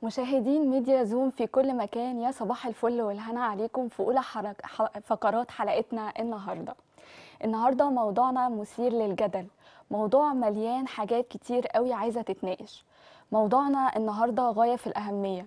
مشاهدين ميديا زوم في كل مكان يا صباح الفل والهنا عليكم في اولى حرك... ح- فقرات حلقتنا النهارده النهارده موضوعنا مثير للجدل موضوع مليان حاجات كتير قوي عايزه تتناقش موضوعنا النهارده غايه في الاهميه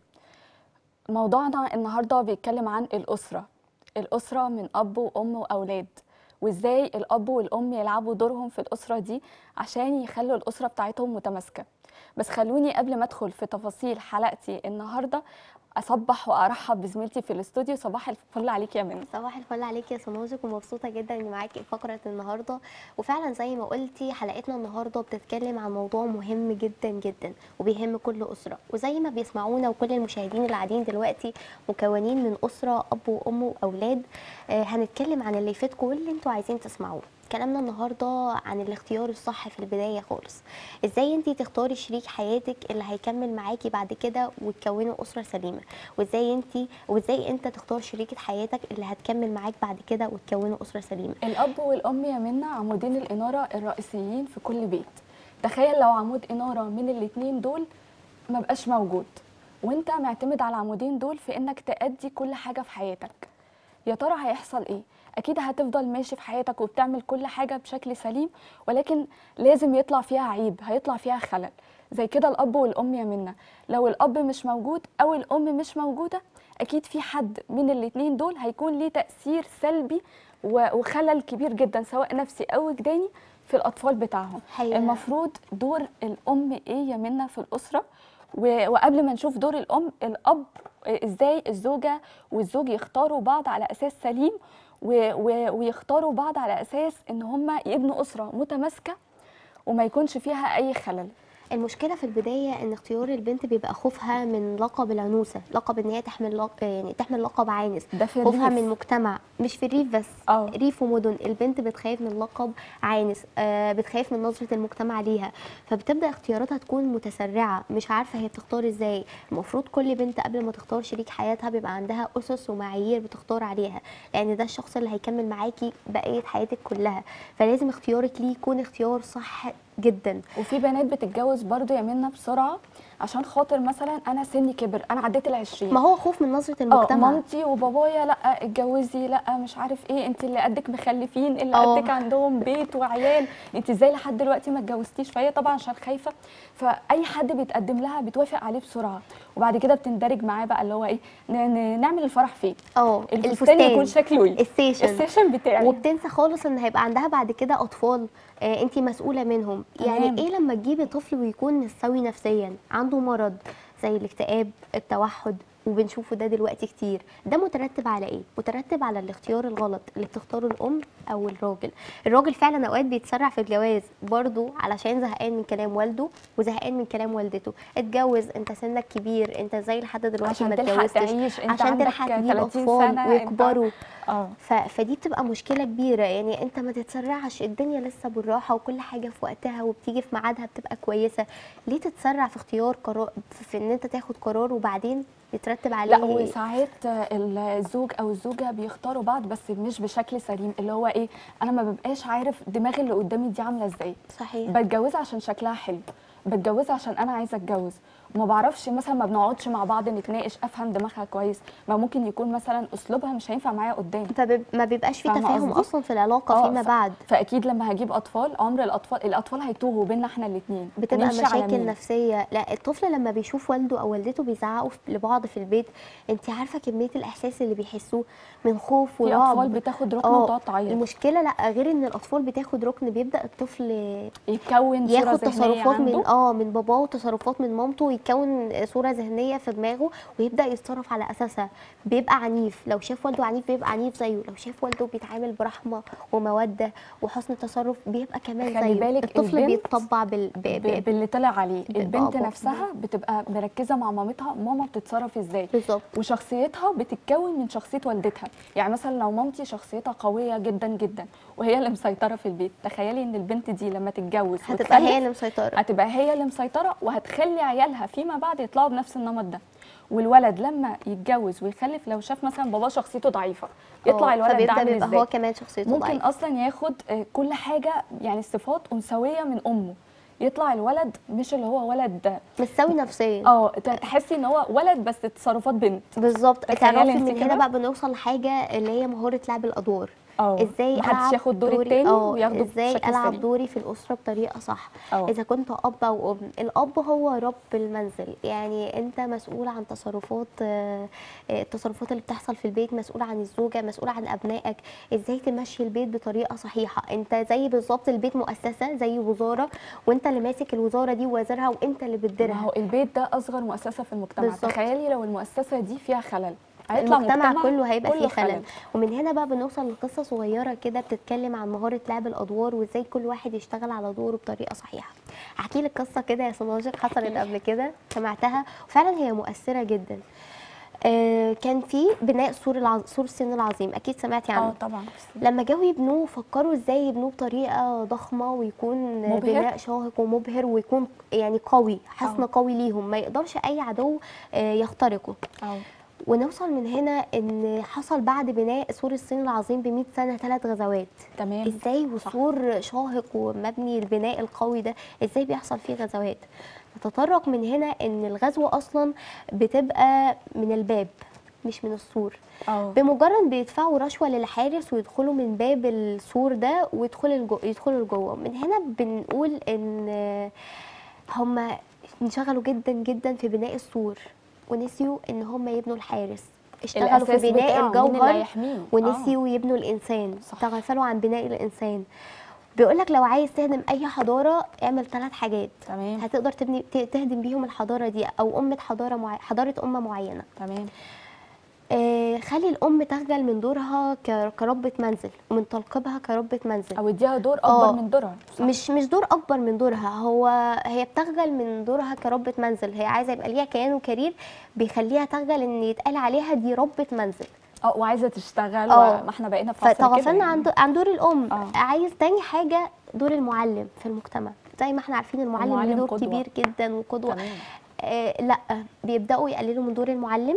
موضوعنا النهارده بيتكلم عن الاسره الاسره من اب وام واولاد وازاي الاب والام يلعبوا دورهم في الاسره دي عشان يخلوا الاسره بتاعتهم متماسكه بس خلوني قبل ما ادخل في تفاصيل حلقتي النهارده اصبح وارحب بزميلتي في الاستوديو صباح الفل عليك يا منى صباح الفل عليك يا سموزك ومبسوطه جدا اني معاكي في فقره النهارده وفعلا زي ما قلتي حلقتنا النهارده بتتكلم عن موضوع مهم جدا جدا وبيهم كل اسره وزي ما بيسمعونا وكل المشاهدين اللي قاعدين دلوقتي مكونين من اسره اب وام واولاد آه هنتكلم عن اللي يفيدكم واللي انتوا عايزين تسمعوه كلامنا النهارده عن الاختيار الصح في البدايه خالص ازاي انت تختاري شريك حياتك اللي هيكمل معاكي بعد كده وتكونوا اسره سليمه وازاي انت وازاي انت تختار شريكه حياتك اللي هتكمل معاك بعد كده وتكونوا اسره سليمه الاب والام يا منى عمودين الاناره الرئيسيين في كل بيت تخيل لو عمود اناره من الاتنين دول ما بقاش موجود وانت معتمد على العمودين دول في انك تأدي كل حاجه في حياتك يا ترى هيحصل ايه اكيد هتفضل ماشي في حياتك وبتعمل كل حاجه بشكل سليم ولكن لازم يطلع فيها عيب هيطلع فيها خلل زي كده الاب والام يا منى لو الاب مش موجود او الام مش موجوده اكيد في حد من الاتنين دول هيكون ليه تاثير سلبي و- وخلل كبير جدا سواء نفسي او وجداني في الاطفال بتاعهم حقيقة. المفروض دور الام ايه يا منى في الاسره و- وقبل ما نشوف دور الام الاب ازاي الزوجه والزوج يختاروا بعض على اساس سليم و- و- ويختاروا بعض على اساس ان هم يبنوا اسره متماسكه وما يكونش فيها اي خلل المشكله في البدايه ان اختيار البنت بيبقى خوفها من لقب العنوسه لقب ان هي تحمل لق... يعني تحمل لقب عانس ده في خوفها الريف. من المجتمع مش في الريف بس اه. ريف ومدن البنت بتخاف من لقب عانس آه بتخاف من نظره المجتمع ليها فبتبدا اختياراتها تكون متسرعه مش عارفه هي بتختار ازاي المفروض كل بنت قبل ما تختار شريك حياتها بيبقى عندها اسس ومعايير بتختار عليها لان ده الشخص اللي هيكمل معاكي بقيه حياتك كلها فلازم اختيارك ليه يكون اختيار صح جدا وفي بنات بتتجوز برضو يا منى بسرعه عشان خاطر مثلا انا سني كبر انا عديت العشرين ما هو خوف من نظره اه المجتمع مامتي وبابايا لا اتجوزي لا مش عارف ايه انت اللي قدك مخلفين اللي اه. قدك عندهم بيت وعيال انت ازاي لحد دلوقتي ما اتجوزتيش فهي طبعا عشان خايفه فاي حد بيتقدم لها بتوافق عليه بسرعه وبعد كده بتندرج معاه بقى اللي هو ايه ن- ن- نعمل الفرح فين اه الفستان يكون شكله ايه السيشن السيشن بتاعي وبتنسى خالص ان هيبقى عندها بعد كده اطفال آه انت مسؤوله منهم تمام. يعني ايه لما تجيبي طفل ويكون مش سوي نفسيا عنده مرض زي الاكتئاب التوحد وبنشوفه ده دلوقتي كتير ده مترتب على ايه مترتب على الاختيار الغلط اللي بتختاره الام او الراجل الراجل فعلا اوقات بيتسرع في الجواز برضه علشان زهقان من كلام والده وزهقان من كلام والدته اتجوز انت سنك كبير انت ازاي لحد دلوقتي عشان ما تلحق اتجوزتش تعيش انت عشان عندك تلحق تجيب 30 اطفال سنه ويكبروا انت اه ف... فدي بتبقى مشكله كبيره يعني انت ما تتسرعش الدنيا لسه بالراحه وكل حاجه في وقتها وبتيجي في ميعادها بتبقى كويسه ليه تتسرع في اختيار قرار في ان انت تاخد قرار وبعدين يترتب عليه لا وساعات الزوج او الزوجه بيختاروا بعض بس مش بشكل سليم اللي هو ايه انا ما ببقاش عارف دماغ اللي قدامي دي عامله ازاي صحيح بتجوزها عشان شكلها حلو بتجوزها عشان انا عايزه اتجوز وما بعرفش مثلا ما بنقعدش مع بعض نتناقش افهم دماغها كويس ما ممكن يكون مثلا اسلوبها مش هينفع معايا قدام فما بيبقاش في فاهمة تفاهم قصدي؟ اصلا في العلاقه آه، فيما ف- بعد فاكيد لما هجيب اطفال عمر الاطفال الاطفال هيتوهوا بينا احنا الاثنين بتبقى مشاكل نفسيه لا الطفل لما بيشوف والده او والدته بيزعقوا في- لبعض في البيت انت عارفه كميه الاحساس اللي بيحسوه من خوف في ورعب اطفال بتاخد ركن اه وتقعد تعيط المشكله لا غير ان الاطفال بتاخد ركن بيبدا الطفل يتكون صوره ياخد ذهنيه تصرفات عنده من اه من باباه وتصرفات من مامته ويكون صوره ذهنيه في دماغه ويبدا يتصرف على اساسها بيبقى عنيف لو شاف والده عنيف بيبقى عنيف زيه لو شاف والده بيتعامل برحمه وموده وحسن تصرف بيبقى كمان خلي زيه بالك الطفل البنت بيتطبع بال... ب... ب- ب... باللي طلع عليه ب- البنت آه، ب- نفسها بتبقى مركزه مع مامتها ماما بتتصرف ازاي بالظبط وشخصيتها بتتكون من شخصيه والدتها يعني مثلا لو مامتي شخصيتها قويه جدا جدا وهي اللي مسيطره في البيت تخيلي ان البنت دي لما تتجوز هتبقى وتخلف، هي اللي مسيطره هتبقى هي اللي مسيطره وهتخلي عيالها فيما بعد يطلعوا بنفس النمط ده والولد لما يتجوز ويخلف لو شاف مثلا باباه شخصيته ضعيفه يطلع آه، الولد ده فبيبدا عامل بيبقى ازاي هو كمان شخصيته ممكن ضعيفة. اصلا ياخد آه، كل حاجه يعني صفات انثويه من امه يطلع الولد مش اللي هو ولد مش سوي نفسيا اه ت- تحسي ان هو ولد بس تصرفات بنت بالظبط تخيلي تعرفي انت من هنا كده؟ بقى بنوصل لحاجه اللي هي مهاره لعب الادوار اه ازاي محدش العب ياخد دور دوري- التاني اه، وياخده ازاي بشكل العب سليم. دوري في الاسره بطريقه صح اه. اذا كنت اب او ام الاب هو رب المنزل يعني انت مسؤول عن تصرفات آه، آه، التصرفات اللي بتحصل في البيت مسؤول عن الزوجه مسؤول عن ابنائك ازاي تمشي البيت بطريقه صحيحه انت زي بالظبط البيت مؤسسه زي وزاره وانت اللي ماسك الوزاره دي ووزيرها وانت اللي ما بتديرها هو البيت ده اصغر مؤسسه في المجتمع بالظبط. تخيلي لو المؤسسه دي فيها خلل هيطلع المجتمع مجتمع كله هيبقى كله فيه خلل ومن هنا بقى بنوصل لقصه صغيره كده بتتكلم عن مهاره لعب الادوار وازاي كل واحد يشتغل على دوره بطريقه صحيحه احكي لك قصه كده يا سماجق حصلت قبل كده سمعتها وفعلا هي مؤثره جدا آه كان في بناء سور العظ... سور الصين العظيم اكيد سمعتي عنه اه طبعا لما جاوا يبنوه فكروا ازاي يبنوه بطريقه ضخمه ويكون مبهر. بناء شاهق ومبهر ويكون يعني قوي حصن اه. قوي ليهم ما يقدرش اي عدو آه، يخترقه اه ونوصل من هنا ان حصل بعد بناء سور الصين العظيم ب 100 سنه ثلاث غزوات تمام ازاي وسور شاهق ومبني البناء القوي ده ازاي بيحصل فيه غزوات نتطرق من هنا ان الغزوه اصلا بتبقى من الباب مش من السور اه بمجرد بيدفعوا رشوه للحارس ويدخلوا من باب السور ده ويدخلوا الجو يدخلوا لجوه من هنا بنقول ان هم انشغلوا جدا جدا في بناء السور ونسيوا ان هم يبنوا الحارس اشتغلوا الأساس في بناء بتاعه، مين اللي الجوهر هيحميه؟ ونسيوا يبنوا الانسان صح. تغافلوا عن بناء الانسان بيقول لك لو عايز تهدم اي حضاره اعمل ثلاث حاجات تمام هتقدر تبني ت- تهدم بيهم الحضاره دي او امه حضاره معي... حضاره امه معينه تمام آه خلي الام تخجل من دورها ك- كربة منزل ومن تلقيبها كربة منزل او اديها دور اه. اكبر من دورها صح؟ مش مش دور اكبر من دورها هو هي بتخجل من دورها كربة منزل هي عايزه يبقى ليها كيان وكارير بيخليها تخجل ان يتقال عليها دي ربة منزل اه وعايزه تشتغل اه. وما احنا بقينا في عصر كده فتغفلنا يعني. عن دو- عن دور الام اه. عايز تاني حاجه دور المعلم في المجتمع زي ما احنا عارفين المعلم ليه المعلم دور قدوة. كبير جدا وقدوه تمام آه لا بيبداوا يقللوا من دور المعلم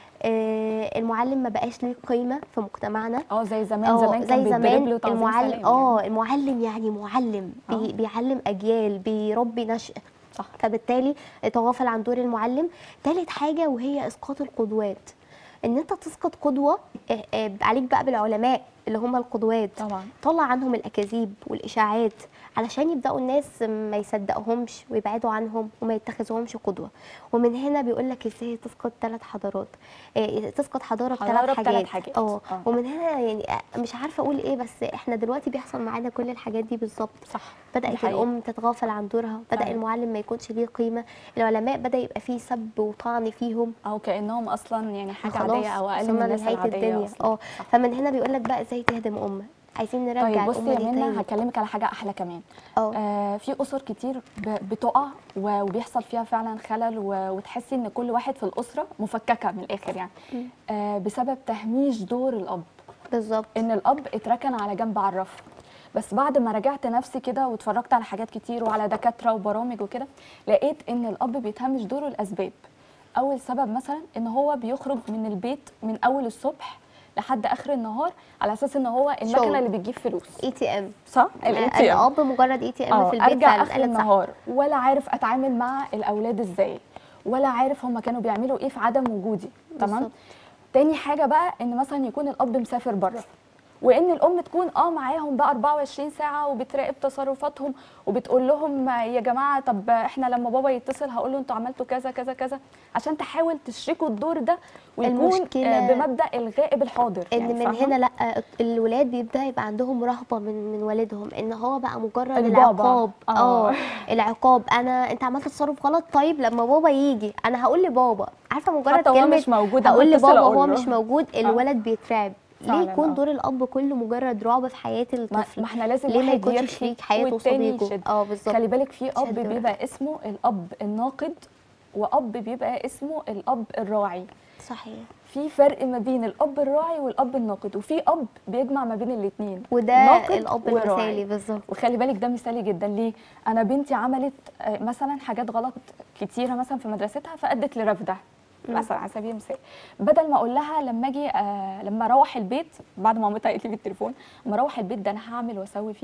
آه المعلم ما بقاش ليه قيمه في مجتمعنا اه زي زمان اه زمان كان زي بيتضرب زمان له تعظيم المعلم سلام اه يعني. المعلم يعني معلم بي اه. بيعلم اجيال بيربي نشء صح فبالتالي تغافل عن دور المعلم تالت حاجه وهي اسقاط القدوات ان انت تسقط قدوه آه، آه، عليك بقى بالعلماء اللي هم القدوات طبعا طلع عنهم الاكاذيب والاشاعات علشان يبداوا الناس ما يصدقهمش ويبعدوا عنهم وما يتخذوهمش قدوه ومن هنا بيقول لك ازاي تسقط ثلاث حضارات إيه تسقط حضاره حضارة بثلاث بثلاث حاجات حاجات. اه اه. ومن هنا يعني آه، مش عارفه اقول ايه بس احنا دلوقتي بيحصل معانا كل الحاجات دي بالظبط صح دي بدات حقيقة. الام تتغافل عن دورها بدا فعلا. المعلم ما يكونش ليه قيمه العلماء بدا يبقى فيه سب وطعن فيهم او كانهم اصلا يعني حاجه خلاص عاديه او اقل من وصلنا الناس لنهايه العاديه الدنيا أصلاً. اه صح. فمن هنا بيقول لك بقى ازاي تهدم امه عايزين نرجع طيب بصي الامه يا دي منى تاني هكلمك على حاجه احلى كمان اه آه في اسر كتير ب- بتقع و- وبيحصل فيها فعلا خلل و- وتحسي ان كل واحد في الاسره مفككه من الاخر يعني مم. آه بسبب تهميش دور الاب بالظبط ان الاب اتركن على جنب على الرف بس بعد ما راجعت نفسي كده واتفرجت على حاجات كتير وعلى دكاتره وبرامج وكده لقيت ان الاب بيتهمش دوره الاسباب اول سبب مثلا ان هو بيخرج من البيت من اول الصبح لحد اخر النهار على اساس ان هو المكنه شغل. اللي بتجيب فلوس اي تي ام صح ال ATM. الاب مجرد اي تي ام اه في البيت ارجع فعلا اخر قالت صح. النهار ولا عارف اتعامل مع الاولاد ازاي ولا عارف هم كانوا بيعملوا ايه في عدم وجودي تمام بالظبط. تاني حاجه بقى ان مثلا يكون الاب مسافر بره وان الام تكون اه معاهم بقى 24 ساعه وبتراقب تصرفاتهم وبتقول لهم يا جماعه طب احنا لما بابا يتصل هقول له انتوا عملتوا كذا كذا كذا عشان تحاول تشركوا الدور ده ويكون المشكلة آه بمبدا الغائب الحاضر ان يعني من فاهمة؟ هنا لا الولاد بيبدا يبقى عندهم رهبه من من والدهم ان هو بقى مجرد البابا. العقاب اه. اه العقاب انا انت عملت تصرف غلط طيب لما بابا يجي انا هقول لبابا عارفه مجرد حتى هو كلمه مش موجود، هقول أنا أتصل لبابا أقول هو له. مش موجود الولد بيترعب ليه فعلا، يكون اه. دور الاب كله مجرد رعب في حياه ما, الطفل ما احنا لازم ليه ما واحد يكونش يرخي شريك حياته والتاني وصديقه يشد. اه بالظبط خلي بالك في اب شد ورا. بيبقى اسمه الاب الناقد واب بيبقى اسمه الاب الراعي صحيح في فرق ما بين الاب الراعي والاب الناقد وفي اب بيجمع ما بين الاثنين وده الاب المثالي بالظبط وخلي بالك ده مثالي جدا ليه انا بنتي عملت آه، مثلا حاجات غلط كتيره مثلا في مدرستها فادت لرفدها مم. مثلا على سبيل المثال بدل ما اقول لها لما اجي آه لما اروح البيت بعد ما مامتها قالت لي بالتليفون لما اروح البيت ده انا هعمل واسوي فيكي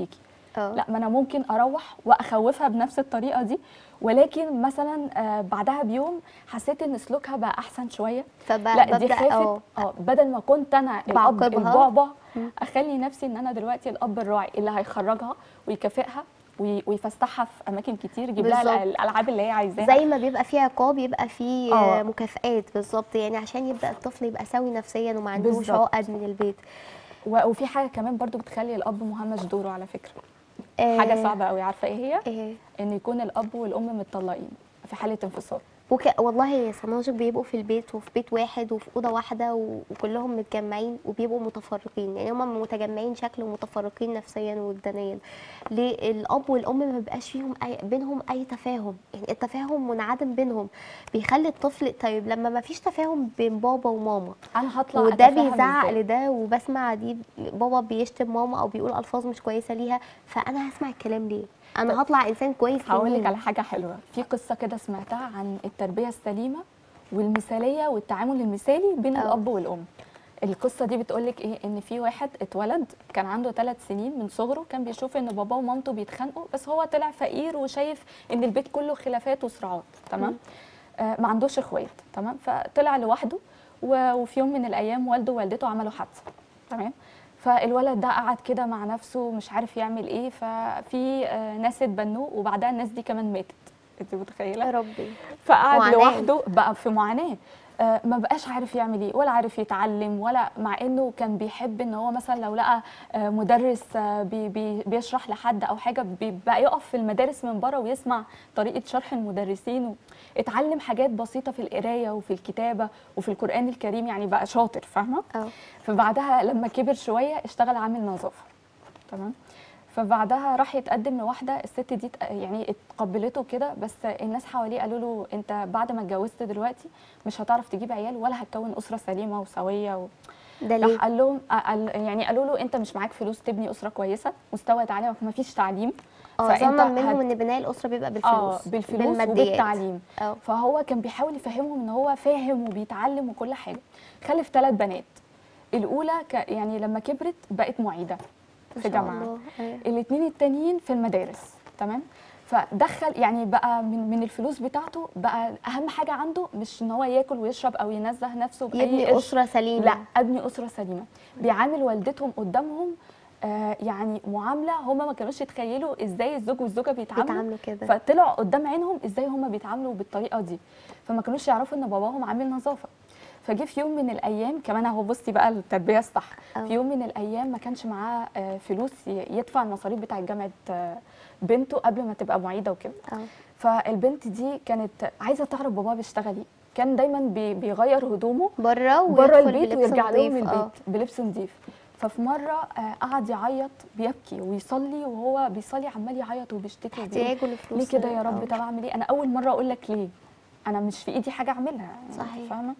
اه لا ما انا ممكن اروح واخوفها بنفس الطريقه دي ولكن مثلا آه، بعدها بيوم حسيت ان سلوكها بقى احسن شويه لا دي فببدا خافت اه اه بدل ما كنت انا الاب بعاقبها. البعبع مم. اخلي نفسي ان انا دلوقتي الاب الراعي اللي هيخرجها ويكافئها وي- ويفسحها في اماكن كتير يجيب لها بالظبط. الالعاب اللي هي عايزاها زي ما بيبقى فيه عقاب يبقى فيه آه. آه، مكافآت بالظبط يعني عشان يبدا الطفل يبقى سوي نفسيا وما عندوش بالظبط. عقد من البيت و- وفي حاجه كمان برضو بتخلي الاب مهمش دوره على فكره آه، حاجه صعبه قوي عارفه ايه هي إيه. ان يكون الاب والام متطلقين في حاله انفصال وك... والله يا سناجق بيبقوا في البيت وفي بيت واحد وفي اوضه واحده و... وكلهم متجمعين وبيبقوا متفرقين يعني هم متجمعين شكل ومتفرقين نفسيا وجدانيا ليه الاب والام ما بيبقاش فيهم أي... بينهم اي تفاهم يعني التفاهم منعدم بينهم بيخلي الطفل طيب لما ما فيش تفاهم بين بابا وماما انا هطلع وده أتفهم بيزعق إزاي؟ لده وبسمع دي بابا بيشتم ماما او بيقول الفاظ مش كويسه ليها فانا هسمع الكلام ليه انا هطلع انسان كويس هقول لك لمين؟ على حاجه حلوه في قصه كده سمعتها عن التربيه السليمه والمثاليه والتعامل المثالي بين أه. الاب والام القصه دي بتقول لك ايه ان في واحد اتولد كان عنده ثلاث سنين من صغره كان بيشوف ان باباه ومامته بيتخانقوا بس هو طلع فقير وشايف ان البيت كله خلافات وصراعات تمام آه ما عندوش اخوات تمام فطلع لوحده و- وفي يوم من الايام والده ووالدته عملوا حادثه تمام فالولد ده قعد كده مع نفسه مش عارف يعمل ايه ففي آه، ناس اتبنوه وبعدها الناس دي كمان ماتت انت متخيله يا ربي فقعد معاناة. لوحده بقى في معاناه آه، ما بقاش عارف يعمل ايه ولا عارف يتعلم ولا مع انه كان بيحب ان هو مثلا لو لقى آه، مدرس آه، بي بي بيشرح لحد او حاجه بيبقى يقف في المدارس من بره ويسمع طريقه شرح المدرسين و- اتعلم حاجات بسيطه في القرايه وفي الكتابه وفي القران الكريم يعني بقى شاطر فاهمه اه فبعدها لما كبر شويه اشتغل عامل نظافه تمام فبعدها راح يتقدم لواحده الست دي ت- يعني اتقبلته كده بس الناس حواليه قالوا له انت بعد ما اتجوزت دلوقتي مش هتعرف تجيب عيال ولا هتكون اسره سليمه وسويه و... ده ليه؟ راح قال لهم قال يعني قالوا له انت مش معاك فلوس تبني اسره كويسه مستوى تعليمك ما فيش تعليم اه فأنت ظنا منهم هت- ان بناء الاسره بيبقى اه بالفلوس بالفلوس بالماديات. وبالتعليم اه فهو كان بيحاول يفهمهم ان هو فاهم وبيتعلم وكل حاجه خلف ثلاث بنات الاولى ك... يعني لما كبرت بقت معيده ما في شاء جامعه الله أيوة. الاثنين التانيين في المدارس تمام فدخل يعني بقى من من الفلوس بتاعته بقى اهم حاجه عنده مش ان هو ياكل ويشرب او ينزه نفسه باي يبني قرش. اسره سليمه لا ابني اسره سليمه بيعامل والدتهم قدامهم آه يعني معامله هم ما كانوش يتخيلوا ازاي الزوج والزوجه بيتعاملوا بيتعاملوا كده فطلعوا قدام عينهم ازاي هم بيتعاملوا بالطريقه دي فما كانوش يعرفوا ان باباهم عامل نظافه فجه في يوم من الايام كمان اهو بصي بقى التربيه الصح أه. في يوم من الايام ما كانش معاه آه، فلوس ي- يدفع المصاريف بتاع جامعه آه، بنته قبل ما تبقى معيده وكده اه فالبنت دي كانت عايزه تعرف باباه بيشتغل ايه كان دايما بي- بيغير هدومه بره بره ويدخل البيت بلبس ويرجع لهم نظيف. البيت اه بلبس نظيف ففي مره آه، قعد يعيط بيبكي ويصلي وهو بيصلي عمال يعيط وبيشتكي وبيقول احتياجه لفلوس ليه كده يا رب اه. طب اعمل ايه انا اول مره اقول لك ليه انا مش في ايدي حاجه اعملها يعني صحيح. فاهمه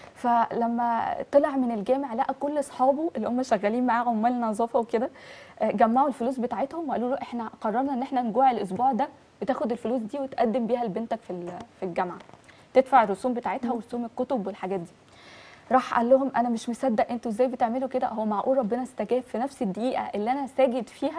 فلما طلع من الجامع لقى كل اصحابه اللي هم شغالين معاه عمال نظافه وكده آه، جمعوا الفلوس بتاعتهم وقالوا له احنا قررنا ان احنا نجوع الاسبوع ده بتاخد الفلوس دي وتقدم بيها لبنتك في ال- في الجامعه تدفع الرسوم بتاعتها ورسوم الكتب والحاجات دي راح قال لهم انا مش مصدق انتوا ازاي بتعملوا كده هو معقول ربنا استجاب في نفس الدقيقه اللي انا ساجد فيها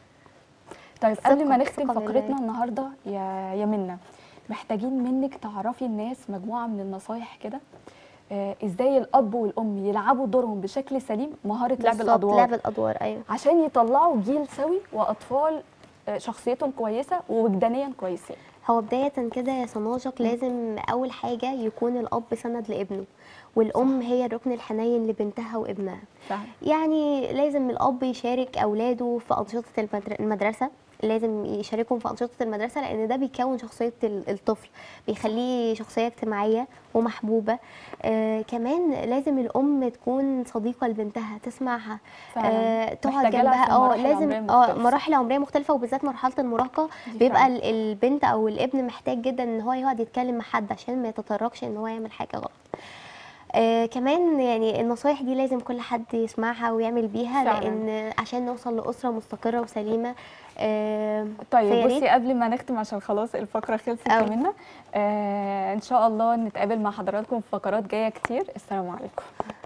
طيب قبل ما ثقة- نختم ثقة فقرتنا بالله. النهارده يا يا منى محتاجين منك تعرفي الناس مجموعه من النصايح كده آه ازاي الاب والام يلعبوا دورهم بشكل سليم مهاره لعب بالظبط، الادوار لعب الادوار ايوه عشان يطلعوا جيل سوي واطفال آه، شخصيتهم كويسه ووجدانيا كويسين هو بداية كده يا سناجق لازم أول حاجة يكون الأب سند لابنه والأم هي الركن الحنين لبنتها وابنها فعلا يعني لازم الأب يشارك أولاده في أنشطة المدر- المدرسة لازم يشاركهم في أنشطة المدرسة لأن ده بيكون شخصية ال- الطفل بيخليه شخصية اجتماعية ومحبوبة آه كمان لازم الأم تكون صديقة لبنتها تسمعها فعلا آه تقعد محتاجة لها جنبها في اه مراحل لازم عمرية اه مختلفة. مراحل عمرية مختلفة وبالذات مرحلة المراهقة دي بيبقى فعلا. ال- البنت او الابن محتاج جدا ان هو يقعد يتكلم مع حد عشان ما يتطرقش ان هو يعمل حاجه غلط آه كمان يعني النصايح دي لازم كل حد يسمعها ويعمل بيها فعلا. لان عشان نوصل لاسره مستقره وسليمه آه طيب فيا ريت- بصي قبل ما نختم عشان خلاص الفقره خلصت أو. منا آه ان شاء الله نتقابل مع حضراتكم في فقرات جايه كتير السلام عليكم